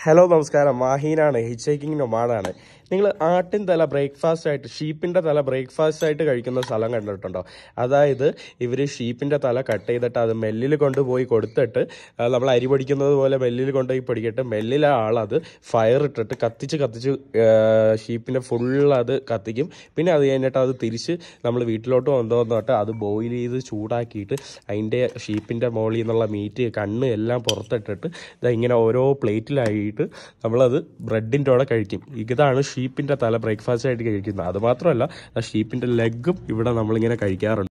hello നമസ്കാരം മാഹീനാണ് hitch hiking നൊമാഡാണ് നിങ്ങൾ ആട്ടിൻ തല ബ്രേക്ക്ഫാസ്റ്റ് ആയിട്ട് ഷീപ്പിൻ്റെ തല ബ്രേക്ക്ഫാസ്റ്റ് ആയിട്ട് കഴിക്കുന്ന സ്ഥലം കണ്ടിട്ടുണ്ടോ അതായത് ഇവർ ഷീപ്പിൻ്റെ തല കട്ട് ചെയ്തിട്ട് അത് മെല്ലിൽ കൊണ്ടുപോയി കൊടുത്തിട്ട് ആ, നമ്മൾ അരി പൊടിക്കുന്നത് പോലെ മെല്ലിൽ കൊണ്ടുപോയി പൊടിക്കിട്ട് മെല്ലിലെ ആളത് ഫയർ ഇട്ടിട്ട് കത്തിച്ച് കത്തിച്ച് ഷീപ്പിൻ്റെ ഫുൾ അത് കത്തിക്കും പിന്നെ അത് കഴിഞ്ഞിട്ട് അത് തിരിച്ച് നമ്മൾ വീട്ടിലോട്ട് കൊണ്ടുവന്നിട്ട് അത് ബോയിൽ ചെയ്ത് ചൂടാക്കിയിട്ട് അതിൻ്റെ ഷീപ്പിൻ്റെ മുകളിൽ നിന്നുള്ള മീറ്റ് കണ്ണ് എല്ലാം പുറത്തിട്ടിട്ട് ഇതാ ഇങ്ങനെ ഓരോ പ്ലേറ്റിലായിട്ട് നമ്മളത് ബ്രെഡിൻ്റെ കൂടെ കഴിക്കും ഇതാണ് ഷീപ്പിൻ്റെ തല ബ്രേക്ക്ഫാസ്റ്റ് ആയിട്ട് കഴിക്കുന്നത് അത് മാത്രമല്ല ആ ഷീപ്പിൻ്റെ ലെഗും ഇവിടെ നമ്മളിങ്ങനെ കഴിക്കാറുണ്ട്